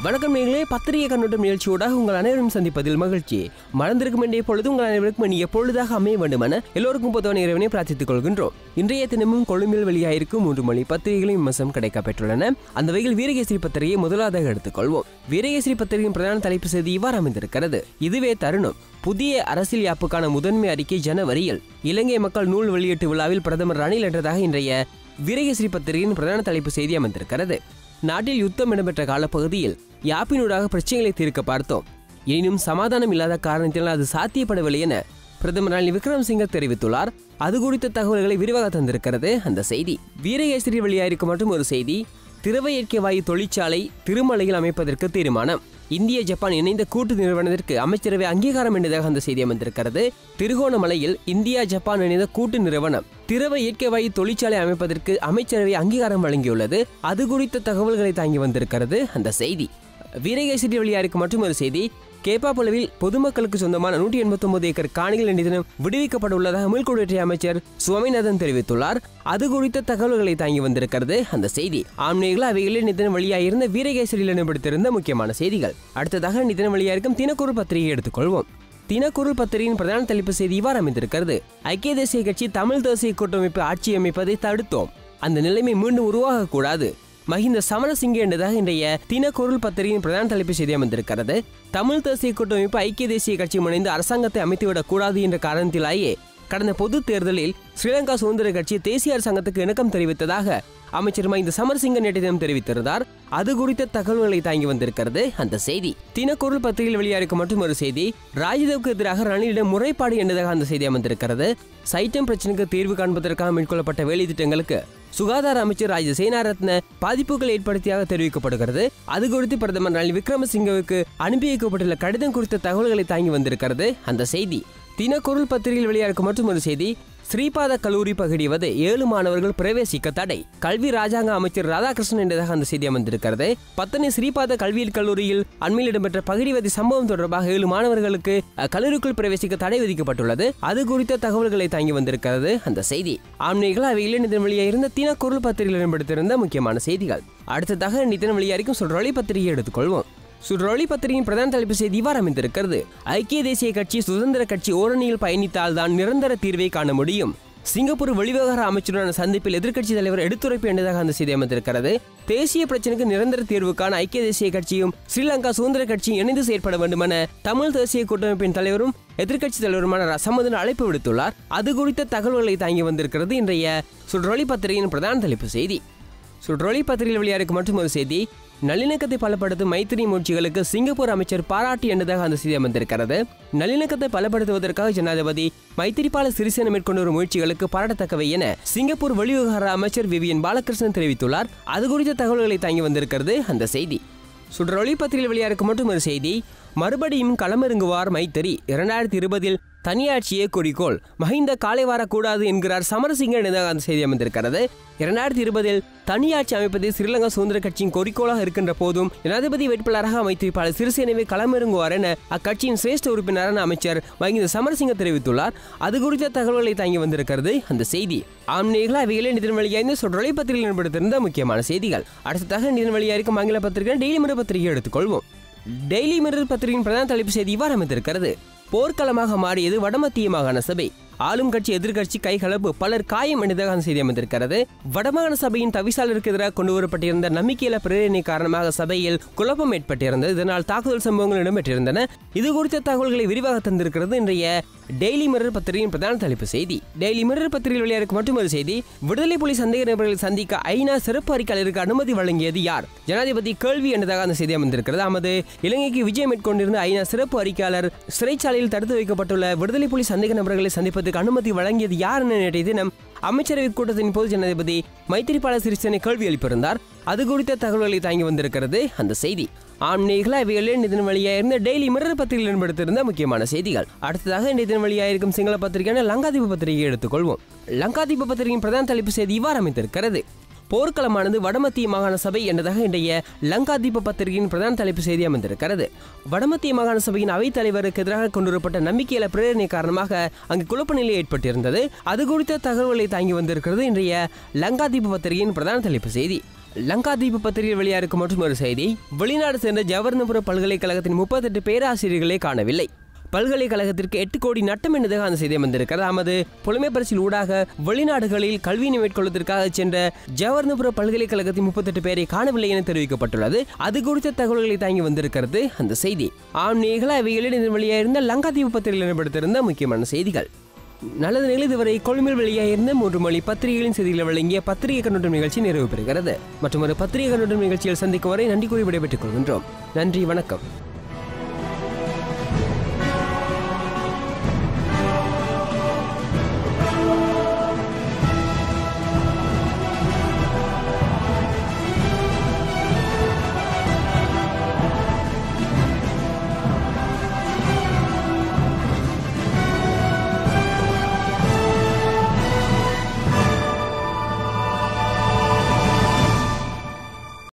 வணக்கம் நேர்களே பத்திரிகை கண்ணோட்டம் நிகழ்ச்சியோடாக உங்கள் அனைவரும் சந்திப்பதில் மகிழ்ச்சி மறந்திருக்கும் வேண்டிய பொழுது உங்கள் அனைவருக்கும் இனிய பொழுதாக அமைய வேண்டுமென எல்லோருக்கும் பொதுவான இறைவனை பிரார்த்தித்துக் கொள்கின்றோம் இன்றைய தினமும் கொழும்பில் வெளியாயிருக்கும் மூன்று மொழி பத்திரிகைகளின் விமர்சனம் கிடைக்கப்பெற்றுள்ளன அந்த வகையில் வீரகேசரி பத்திரிகையை முதலாவதாக எடுத்துக்கொள்வோம் வீரகேசரி பத்திரிகையின் பிரதான தலைப்பு செய்தி இவ்வாறு அமைந்திருக்கிறது இதுவே தருணம் புதிய அரசியல் யாப்புக்கான முதன்மை அறிக்கை ஜனவரியில் இலங்கை மக்கள் நூல் வெளியீட்டு விழாவில் பிரதமர் ரணில் என்றதாக இன்றைய வீரகேசரி பத்திரிகையின் பிரதான தலைப்பு செய்தி அமைந்திருக்கிறது நாட்டில் யுத்தம் இடம்பெற்ற காலப்பகுதியில் யாப்பினூடாக பிரச்சனைகளை தீர்க்க பார்த்தோம் எனினும் சமாதானம் இல்லாத காரணத்தினால் அது சாத்தியப்படவில்லை என பிரதமர் ரணில் விக்ரமசிங்க தெரிவித்துள்ளார் அது குறித்த தகவல்களை விரிவாக தந்திருக்கிறது அந்த செய்தி வீரகேசரி வெளியாயிருக்கும் மற்றும் ஒரு செய்தி திரவ இயற்கை வாயு தொழிற்சாலை திருமலையில் அமைப்பதற்கு தீர்மானம் இந்திய ஜப்பான் இணைந்த கூட்டு நிறுவனத்திற்கு அமைச்சரவை அங்கீகாரம் என்றதாக அந்த செய்தி அமைந்திருக்கிறது திருகோணமலையில் இந்தியா ஜப்பான் இணைந்த கூட்டு நிறுவனம் திரவ இயற்கை வாயு தொழிற்சாலை அமைப்பதற்கு அமைச்சரவை அங்கீகாரம் வழங்கியுள்ளது அது குறித்த தகவல்களை தாங்கி வந்திருக்கிறது அந்த செய்தி வீரகேசரி வெளியாருக்கு மற்றும் ஒரு செய்தி கேப்பாப்புலவில் பொதுமக்களுக்கு சொந்தமான நூற்றி எண்பத்தி ஒன்பது ஏக்கர் காணிகள் இன்றைய தினம் விடுவிக்கப்பட உள்ளதாக மீள்குடியேற்ற அமைச்சர் சுவாமிநாதன் தெரிவித்துள்ளார் அது குறித்த தகவல்களை தாங்கி வந்திருக்கிறது அந்த செய்தி ஆம்நேகள் அவைகளில் நிதினம் வெளியாகிருந்த வீரகேசரியில் இடம்பெடுத்திருந்த முக்கியமான செய்திகள் அடுத்ததாக நிதினம் வெளியாயிருக்கும் தினக்குறு பத்திரிகை எடுத்துக்கொள்வோம் தினக்குரல் பத்திரிகையின் பிரதான தலைப்பு செய்தி இவ்வாறு அமைந்திருக்கிறது ஐக்கிய தேசிய கட்சி தமிழ் தேசிய கூட்டமைப்பு ஆட்சி அமைப்பதை தடுத்தோம் அந்த நிலைமை மீண்டும் உருவாகக்கூடாது மஹிந்த சமரசிங்க என்றதாக இன்றைய தினக்குரல் பத்திரிகையின் பிரதான தலைப்பு செய்தி அமைந்திருக்கிறது தமிழ் தேசிய கூட்டமைப்பு ஐக்கிய தேசிய கட்சி இணைந்து அரசாங்கத்தை அமைத்துவிடக் கூடாது என்ற காரணத்திலேயே கடந்த பொது தேர்தலில் ஸ்ரீலங்கா சுதந்திர கட்சி தேசிய அரசாங்கத்துக்கு இணக்கம் தெரிவித்ததாக அமைச்சர் மஹிந்த சமரசிங்க நேற்று தினம் தெரிவித்திருந்தார் அது குறித்த தகவல்களை தாங்கி வந்திருக்கிறது அந்த செய்தி தினக்குரல் பத்திரிகையில் வெளியாயிருக்கும் மற்றும் ஒரு செய்தி ராஜதேவுக்கு எதிராக ரணிலிடம் முறைப்பாடு என்றதாக அந்த செய்தி அமைந்திருக்கிறது சைட்டம் பிரச்சனைக்கு தீர்வு காண்பதற்காக மேற்கொள்ளப்பட்ட வேலை திட்டங்களுக்கு சுகாதார அமைச்சர் ராஜ சேனாரத்ன பாதிப்புகள் ஏற்படுத்தியாக தெரிவிக்கப்படுகிறது அது குறித்து பிரதமர் ரணில் விக்ரமசிங்கவுக்கு அனுப்பி வைக்கப்பட்டுள்ள கடிதம் குறித்த தகவல்களை தாங்கி வந்திருக்கிறது அந்த செய்தி தினக்குரல் பத்திரிகையில் வெளியாகும் மற்றும் ஒரு செய்தி ஸ்ரீபாத கல்லூரி பகுதிவது ஏழு மாணவர்கள் பிரவேசிக்க தடை கல்வி ராஜாங்க அமைச்சர் ராதாகிருஷ்ணன் என்றதாக அந்த செய்தி அமைந்திருக்கிறது பத்தனை ஸ்ரீபாத கல்வியியல் கல்லூரியில் அண்மையில் இடம்பெற்ற பகிடிவதி சம்பவம் தொடர்பாக ஏழு மாணவர்களுக்கு அஹ், கல்லூரிக்குள் பிரவேசிக்க தடை விதிக்கப்பட்டுள்ளது அது குறித்த தகவல்களை தாங்கி வந்திருக்கிறது அந்த செய்தி ஆம்னைகள் அவை இளைஞர் வழியாக இருந்த தினக்குரல் பத்திரிகையில் இடம்பெடுத்திருந்த முக்கியமான செய்திகள் அடுத்ததாக நிதின வழியாக சொல்றொலி பத்திரிகை எடுத்துக்கொள்வோம் சுற்றொலி பத்திரிகையின் பிரதான தலைப்பு செய்தி இவ்வாறு அமைந்திருக்கிறது ஐக்கிய தேசிய கட்சி சுதந்திர கட்சி ஓரணியில் பயணித்தால் தான் நிரந்தர தீர்வை காண முடியும் சிங்கப்பூர் வெளிவிவகார அமைச்சருடனான சந்திப்பில் எதிர்க்கட்சி தலைவர் எடுத்துரைப்பு என்றதாக அந்த செய்தி அமைந்திருக்கிறது தேசிய பிரச்சனைக்கு நிரந்தர தீர்வுக்கான ஐக்கிய தேசிய கட்சியும் ஸ்ரீலங்கா சுதந்திர கட்சியும் இணைந்து செயற்பட வேண்டுமென தமிழ் தேசிய கூட்டமைப்பின் தலைவரும் எதிர்க்கட்சி தலைவருமான ரசமதன் அழைப்பு விடுத்துள்ளார் அது குறித்த தகவல்களை தாங்கி வந்திருக்கிறது இன்றைய சுற்றொலி பத்திரிகையின் பிரதான தலைப்பு செய்தி சுற்றொலி பத்திரிகையில் வெளியாருக்கு மற்றும் ஒரு செய்தி நல்லிணக்கத்தை பலப்படுத்தும் மைத்திரி முயற்சிகளுக்கு சிங்கப்பூர் அமைச்சர் பாராட்டு என்றதாக அந்த செய்தி அமைந்திருக்கிறது நல்லிணக்கத்தை பலப்படுத்துவதற்காக ஜனாதிபதி மைத்திரிபால சிறிசேன மேற்கொண்டு வரும் முயற்சிகளுக்கு பாராட்டத்தக்கவை என சிங்கப்பூர் வெளிவிவகார அமைச்சர் விவியன் பாலகிருஷ்ணன் தெரிவித்துள்ளார் அது குறித்த தகவல்களை தாங்கி வந்திருக்கிறது அந்த செய்தி சுற்றொலி பத்திரிகையில் வெளியாருக்கு மட்டும் ஒரு செய்தி மறுபடியும் களமிறங்குவார் மைத்திரி இரண்டாயிரத்தி இருபதில் தனியாட்சியே குறிக்கோள் மஹிந்த காலை வரக்கூடாது என்கிறார் சமரசிங்க என்றதாக அந்த செய்தி அமைந்திருக்கிறது இரண்டாயிரத்தி இருபதில் தனியாட்சி அமைப்பதே ஸ்ரீலங்கா சுதந்திர கட்சியின் குறிக்கோளாக இருக்கின்ற போதும் ஜனாதிபதி வேட்பாளராக அமைத்திருப்பாளர் சிறிசேனவே களமிறங்குவார் என அக்கட்சியின் சிரேஷ்ட உறுப்பினரான அமைச்சர் மஹிந்த சமரசிங்க தெரிவித்துள்ளார் அது குறித்த தகவல்களை தாங்கி வந்திருக்கிறது அந்த செய்தி ஆம்நேகளா அவைகளே நிதின் வழியாக சொல்றொலை பத்திரிகையில் ஏற்படுத்தியிருந்த முக்கியமான செய்திகள் அடுத்ததாக நிதின் வழியாக இருக்கும் ஆங்கில பத்திரிகை டெய்லி மிரர் பத்திரிகை எடுத்துக்கொள்வோம் டெய்லி மிரர் பத்திரிகையின் பிரதான தலைப்பு செய்தி இவ்வாறு அமைந்திருக்கிறது போர்க்களமாக மாறியது வடமத்திய மாகாண சபை ஆளும் கட்சி எதிர்க்கட்சி கைகலப்பு பலர் காயம் என்றதாக அந்த செய்தி அமைந்திருக்கிறது வடமாகாண சபையின் தவிசாளருக்கு எதிராக கொண்டு வரப்பட்டிருந்த நம்பிக்கையில பிரேரணை காரணமாக சபையில் குழப்பம் ஏற்பட்டிருந்தது இதனால் தாக்குதல் சம்பவங்கள் இடம்பெற்றிருந்தன இது குறித்த தகவல்களை விரிவாக தந்திருக்கிறது இன்றைய டெய்லி மிரர் பத்திரிகையின் பிரதான தலைப்பு செய்தி டெய்லி மிரர் பத்திரிகையில் வெளியாகும் மற்றொரு செய்தி விடுதலை புலி சந்தேக நபர்களை சந்திக்க ஐநா சிறப்பு அறிக்கையாளருக்கு அனுமதி வழங்கியது யார் ஜனாதிபதி கேள்வி என்றதாக அந்த செய்தி அமைந்திருக்கிறது அமது இலங்கைக்கு விஜயம் மேற்கொண்டிருந்த ஐநா சிறப்பு அறிக்கையாளர் சிறைச்சாலையில் தடுத்து வைக்கப்பட்டுள்ள விடுதலை புலி சந்தேக நபர்களை சந்திப்பதற்கு அனுமதி வழங்கியது யார் என நேற்றைய தினம் அமைச்சரவை கூட்டத்தின் போது ஜனாதிபதி மைத்திரிபால சிறிசேனை கேள்வி எழுப்பியிருந்தார் அது குறித்த தகவல்களை தாங்கி வந்திருக்கிறது அந்த செய்தி ஆம்நேகளா இவைகளே நிதின் வழியாக இருந்த டெய்லி மிரர் பத்திரிகையில் ஏற்படுத்தியிருந்த முக்கியமான செய்திகள் அடுத்ததாக நிதின் வழியாக இருக்கும் சிங்கள பத்திரிகையான லங்காதீப பத்திரிகையை எடுத்துக்கொள்வோம் லங்காதீப பத்திரிகையின் பிரதான தலைப்பு செய்தி இவ்வாறு அமைந்திருக்கிறது போர்க்களமானது வடமத்திய மாகாண சபை என்றதாக இன்றைய லங்காதீப பத்திரிகையின் பிரதான தலைப்பு செய்தி அமைந்திருக்கிறது வடமத்திய மாகாண சபையின் அவைத் தலைவருக்கு எதிராக கொண்டுவரப்பட்ட நம்பிக்கையில பிரேரணை காரணமாக அங்கு குழப்ப நிலை ஏற்பட்டிருந்தது அது குறித்த தகவல்களை தாங்கி வந்திருக்கிறது இன்றைய லங்காதீப பத்திரிகையின் பிரதான தலைப்பு செய்தி லங்காதீப பத்திரிகையில் வெளியாகும் மற்றும் ஒரு செய்தி வெளிநாடு சென்ற ஜவஹர்நபுர பல்கலைக்கழகத்தின் முப்பத்தெட்டு பேராசிரியர்களை காணவில்லை பல்கலைக்கழகத்திற்கு எட்டு கோடி நட்டம் என்பதாக அந்த செய்தி வந்திருக்கிறது நமது புலமை பரிசில் ஊடாக வெளிநாடுகளில் கல்வியினை மேற்கொள்வதற்காக சென்ற ஜவஹர்நபுர பல்கலைக்கழகத்தின் முப்பத்தெட்டு பேரை காணவில்லை என தெரிவிக்கப்பட்டுள்ளது அது குறித்த தகவல்களை தாங்கி வந்திருக்கிறது அந்த செய்தி ஆம் நீங்களா அவைகளில் இதன் வெளியாயிருந்த லங்காதீப பத்திரிகையில் இடம்பெடுத்திருந்த முக்கியமான செய்திகள் நல்லது நிலை இதுவரை கொழும்பில் வெளியாயிருந்த மூன்று மொழி பத்திரிகைகளின் செய்திகளை வழங்கிய பத்திரிகை கண்ணோட்டம் நிகழ்ச்சி நிறைவு பெறுகிறது மற்றும் ஒரு பத்திரிகை கண்ணோட்டம் நிகழ்ச்சியில் சந்திக்கும் வரை நன்றி கூறி விடைபெற்றுக் கொள்கின்றோம் நன்றி வணக்கம்